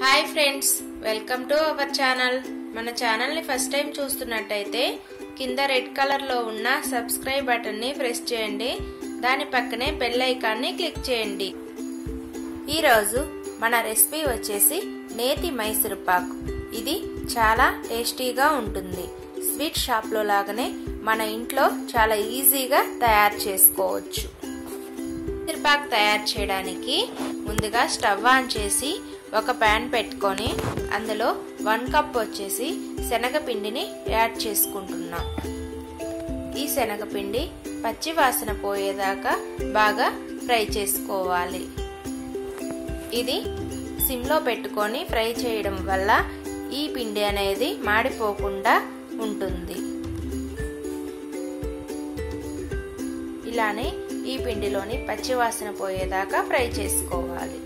hi friends welcome to our channel మన ఛానల్ని first time చూస్తున్నట్టయితే కింద రెడ్ కలర్లో ఉన్న సబ్స్క్రైబ్ బటన్ని ప్రెస్ చేయండి దాని పక్కనే బెల్ ఐకాన్ని క్లిక్ చేయండి ఈరోజు మన రెసిపీ వచ్చేసి నేతి మైసూర్ పాక్ ఇది చాలా టేస్టీగా ఉంటుంది స్వీట్ షాప్లో లాగానే మన ఇంట్లో చాలా ఈజీగా తయారు చేసుకోవచ్చు మైసూర్ పాక్ తయారు చేయడానికి ముందుగా స్టవ్ ఆన్ చేసి ఒక ప్యాన్ పెట్టుకొని అందులో వన్ కప్ వచ్చేసి శనగపిండిని యాడ్ చేసుకుంటున్నాం ఈ శనగపిండి పచ్చి వాసన పోయేదాకా బాగా ఫ్రై చేసుకోవాలి ఇది సిమ్లో పెట్టుకొని ఫ్రై చేయడం వల్ల ఈ పిండి అనేది మాడిపోకుండా ఉంటుంది ఇలానే ఈ పిండిలోని పచ్చివాసన పోయేదాకా ఫ్రై చేసుకోవాలి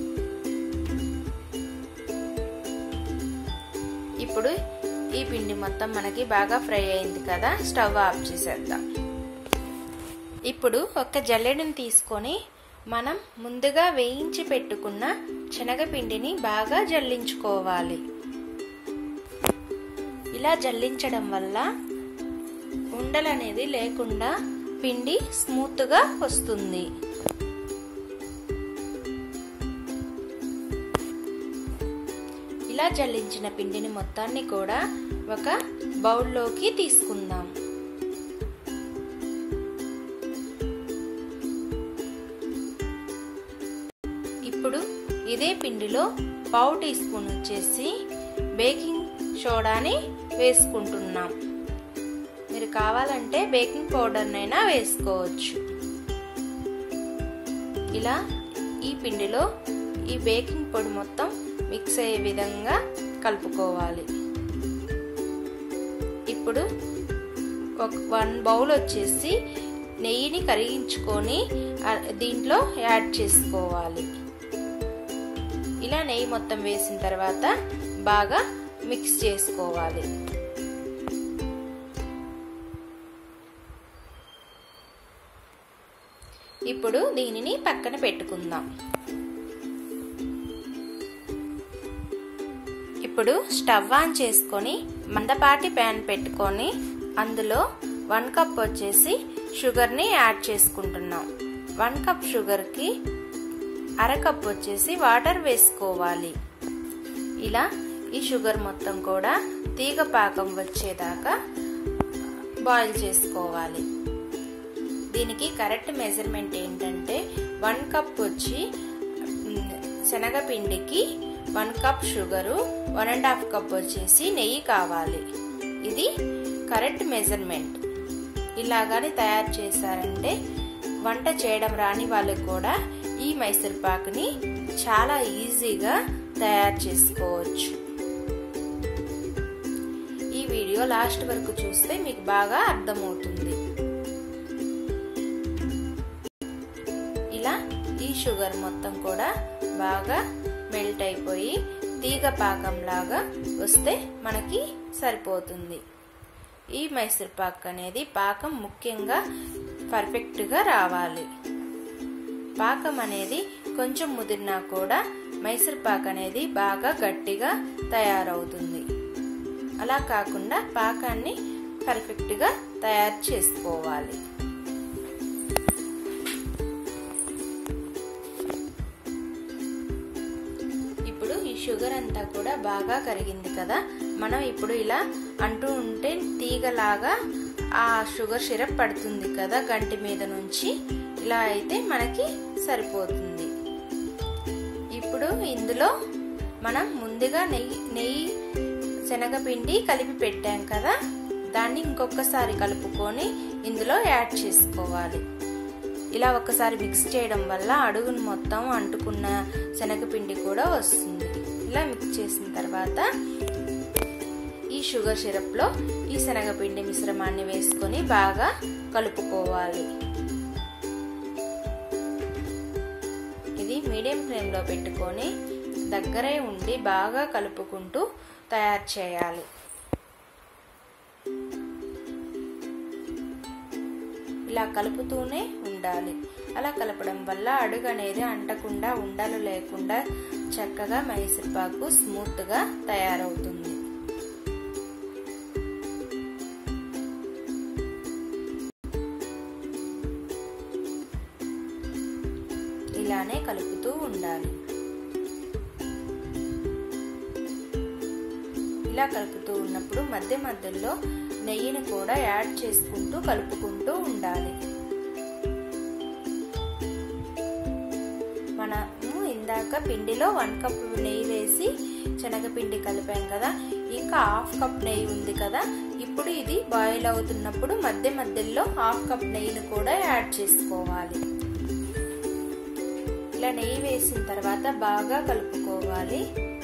ఇప్పుడు ఈ పిండి మొత్తం మనకి బాగా ఫ్రై అయింది కదా స్టవ్ ఆఫ్ చేసేద్దాం ఇప్పుడు ఒక జల్లెడని తీసుకొని మనం ముందుగా వేయించి పెట్టుకున్న శనగపిండిని బాగా జల్లించుకోవాలి ఇలా జల్లించడం వల్ల ఉండలనేది లేకుండా పిండి స్మూత్గా వస్తుంది ఇలా జల్లించిన పిండిని మొత్తాన్ని కూడా ఒక బౌల్లోకి తీసుకుందాం ఇప్పుడు ఇదే పిండిలో పావు టీ స్పూన్ వచ్చేసి బేకింగ్ సోడాని వేసుకుంటున్నాం మీరు కావాలంటే బేకింగ్ పౌడర్నైనా వేసుకోవచ్చు ఇలా ఈ పిండిలో ఈ బేకింగ్ పొడి మొత్తం మిక్స్ అయ్యే విధంగా కలుపుకోవాలి ఇప్పుడు ఒక వన్ బౌల్ వచ్చేసి నెయ్యిని కరిగించుకొని దీంట్లో యాడ్ చేసుకోవాలి ఇలా నెయ్యి మొత్తం వేసిన తర్వాత బాగా మిక్స్ చేసుకోవాలి ఇప్పుడు దీనిని పక్కన పెట్టుకుందాం ఇప్పుడు స్టవ్ ఆన్ చేసుకొని మందపాటి ప్యాన్ పెట్టుకొని అందులో వన్ కప్ వచ్చేసి షుగర్ని యాడ్ చేసుకుంటున్నాం వన్ కప్ షుగర్కి అర కప్ వచ్చేసి వాటర్ వేసుకోవాలి ఇలా ఈ షుగర్ మొత్తం కూడా తీగ పాకం వచ్చేదాకా బాయిల్ చేసుకోవాలి దీనికి కరెక్ట్ మెజర్మెంట్ ఏంటంటే వన్ కప్ వచ్చి శనగపిండికి one cup sugar one and half cup వచ్చేసి నెయ్యి కావాలి ఇది కరెక్ట్ మెజర్మెంట్ ఇలాగాని తయారు చేశారంటే వంట చేయడం రాని వాళ్ళకి కూడా ఈ మైసూర్ పాకుని చాలా ఈజీగా తయారు చేసుకోవచ్చు ఈ వీడియో లాస్ట్ వరకు చూస్తే మీకు బాగా అర్థమవుతుంది ఇలా ఈ షుగర్ మొత్తం కూడా బాగా మెల్ట్ అయిపోయి తీగ పాకం లాగా వస్తే మనకి సరిపోతుంది ఈ మైసూర్ పాక్ అనేది పాకం ముఖ్యంగా పర్ఫెక్ట్గా రావాలి పాకం అనేది కొంచెం ముదిరినా కూడా మైసూర్ పాక్ అనేది బాగా గట్టిగా తయారవుతుంది అలా కాకుండా పాకాన్ని పర్ఫెక్ట్గా తయారు చేసుకోవాలి ఇప్పుడు ఈ షుగర్ అంతా కూడా బాగా కరిగింది కదా మనం ఇప్పుడు ఇలా అంటూ ఉంటే తీగలాగా ఆ షుగర్ సిరప్ పడుతుంది కదా గంటి మీద నుంచి ఇలా అయితే మనకి సరిపోతుంది ఇప్పుడు ఇందులో మనం ముందుగా నెయ్యి నెయ్యి శనగపిండి కలిపి పెట్టాం కదా దాన్ని ఇంకొకసారి కలుపుకొని ఇందులో యాడ్ చేసుకోవాలి ఇలా ఒకసారి మిక్స్ చేయడం వల్ల అడుగును మొత్తం అంటుకున్న శనగపిండి కూడా వస్తుంది ఇలా మిక్స్ చేసిన తర్వాత ఈ షుగర్ సిరప్లో ఈ శనగపిండి మిశ్రమాన్ని వేసుకొని బాగా కలుపుకోవాలి ఇది మీడియం ఫ్లేమ్లో పెట్టుకొని దగ్గరే ఉండి బాగా కలుపుకుంటూ తయారు చేయాలి ఇలా కలుపుతూనే ఉండాలి అలా కలపడం వల్ల అడుగు అనేది అంటకుండా ఉండలు లేకుండా చక్కగా మైసూర్పాకు స్మూత్గా తయారవుతుంది ఇలానే కలుపుతూ ఉండాలి ఇలా కలుపుతూ ఉన్నప్పుడు మధ్య మధ్యలో నెయ్యిని కూడా యాడ్ చేసుకుంటూ కలుపుకుంటూ ఉండాలి మనము ఇందాక పిండిలో వన్ కప్ నెయ్యి వేసి శనగపిండి కలిపాం కదా ఇంకా హాఫ్ కప్ నెయ్యి ఉంది కదా ఇప్పుడు ఇది బాయిల్ అవుతున్నప్పుడు మధ్య మధ్యలో హాఫ్ కప్ నెయ్యిని కూడా యాడ్ చేసుకోవాలి ఇలా నెయ్యి వేసిన తర్వాత బాగా కలుపుకోవాలి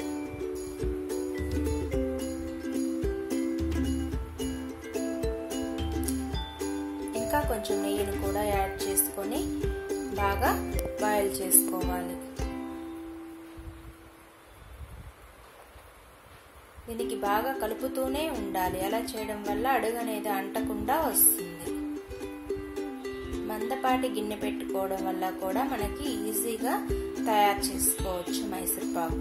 ఇంకా కొంచెం నెయ్యిని కూడా యాడ్ చేసుకొని బాగా బాయిల్ చేసుకోవాలి దీనికి బాగా కలుపుతూనే ఉండాలి అలా చేయడం వల్ల అడుగు అనేది అంటకుండా వస్తుంది మందపాటి గిన్నె పెట్టుకోవడం వల్ల కూడా మనకి ఈజీగా తయారు చేసుకోవచ్చు మైసూర్పాకు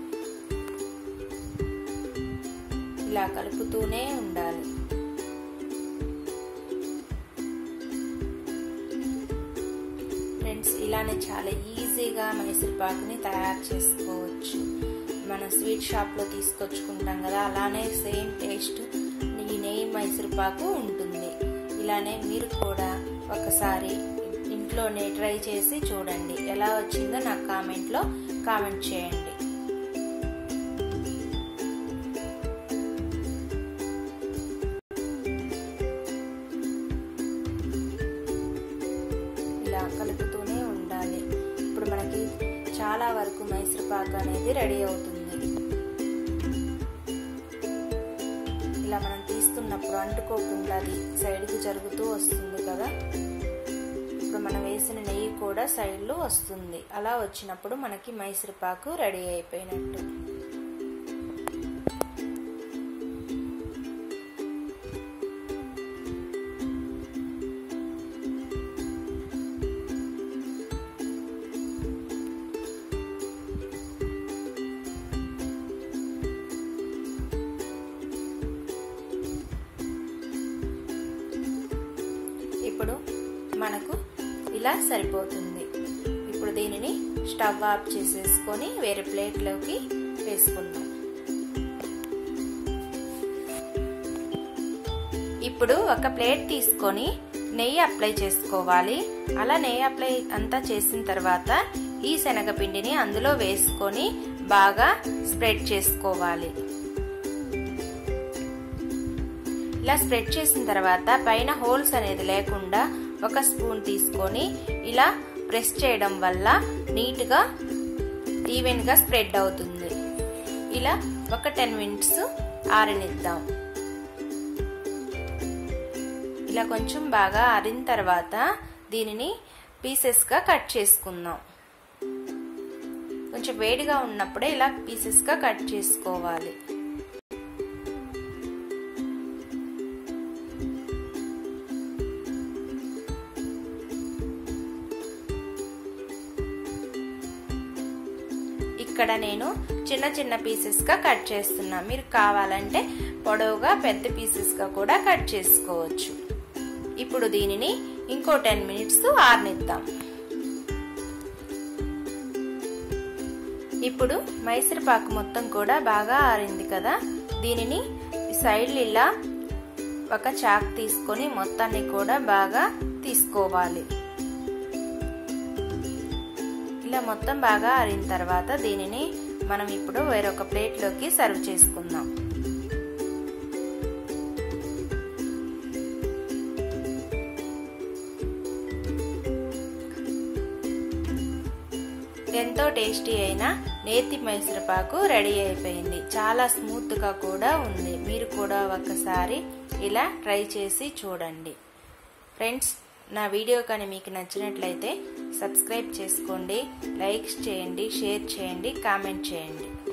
ఇలా కలుపుతూనే ఉండాలి ఫ్రెండ్స్ ఇలానే చాలా ఈజీగా మైసూర్పాకుని తయారు చేసుకోవచ్చు మనం స్వీట్ షాప్లో తీసుకొచ్చుకుంటాం కదా అలానే సేమ్ టేస్ట్ ఈ నెయ్యి మైసూర్పాకు ఉంటుంది ఇలానే మీరు కూడా ఒకసారి ఇంట్లోనే ట్రై చేసి చూడండి ఎలా వచ్చిందో నాకు కామెంట్లో కామెంట్ చేయండి ఇలా కలుపుతూనే ఉండాలి ఇప్పుడు మనకి చాలా వరకు మైసూర్పాకు అనేది రెడీ అవుతుంది ఇలా మనం తీస్తున్నప్పుడు అంటుకోకుండా అది సైడ్కి జరుగుతూ వస్తుంది కదా ఇప్పుడు మనం వేసిన నెయ్యి కూడా సైడ్లో వస్తుంది అలా వచ్చినప్పుడు మనకి మైసూర్పాకు రెడీ అయిపోయినట్టు ఇప్పుడు మనకు ఇలా సరిపోతుంది ఇప్పుడు దీనిని స్టవ్ ఆఫ్ చేసేసుకొని వేరే ప్లేట్లోకి వేసుకుందాం ఇప్పుడు ఒక ప్లేట్ తీసుకొని నెయ్యి అప్లై చేసుకోవాలి అలా నెయ్యి అప్లై అంతా చేసిన తర్వాత ఈ శనగపిండిని అందులో వేసుకొని బాగా స్ప్రెడ్ చేసుకోవాలి ఇలా స్ప్రెడ్ చేసిన తర్వాత పైన హోల్స్ అనేది లేకుండా ఒక స్పూన్ తీసుకొని ఇలా ప్రెస్ చేయడం వల్ల నీట్గా ఈవెన్గా స్ప్రెడ్ అవుతుంది ఇలా ఒక టెన్ మినిట్స్ ఆరనిద్దాం ఇలా కొంచెం బాగా ఆరిన తర్వాత దీనిని పీసెస్గా కట్ చేసుకుందాం కొంచెం వేడిగా ఉన్నప్పుడే ఇలా పీసెస్గా కట్ చేసుకోవాలి ఇక్కడ నేను చిన్న చిన్న పీసెస్గా కట్ చేస్తున్నా మీరు కావాలంటే పొడవుగా పెద్ద పీసెస్గా కూడా కట్ చేసుకోవచ్చు ఇప్పుడు దీనిని ఇంకో టెన్ మినిట్స్ ఆరనిద్దాం ఇప్పుడు మైసూర్ పాకు మొత్తం కూడా బాగా ఆరింది కదా దీనిని సైడ్ ఇలా ఒక చాక్ తీసుకొని మొత్తాన్ని కూడా బాగా తీసుకోవాలి ఇలా మొత్తం బాగా ఆరిన తర్వాత దీనిని మనం ఇప్పుడు వేరొక ప్లేట్లోకి సర్వ్ చేసుకుందాం ఎంతో టేస్టీ అయిన నేతి మైసూరపాకు రెడీ అయిపోయింది చాలా స్మూత్గా కూడా ఉంది మీరు కూడా ఒకసారి ఇలా ట్రై చేసి చూడండి ఫ్రెండ్స్ నా వీడియో కానీ మీకు నచ్చినట్లయితే సబ్స్క్రైబ్ చేసుకోండి లైక్స్ చేయండి షేర్ చేయండి కామెంట్ చేయండి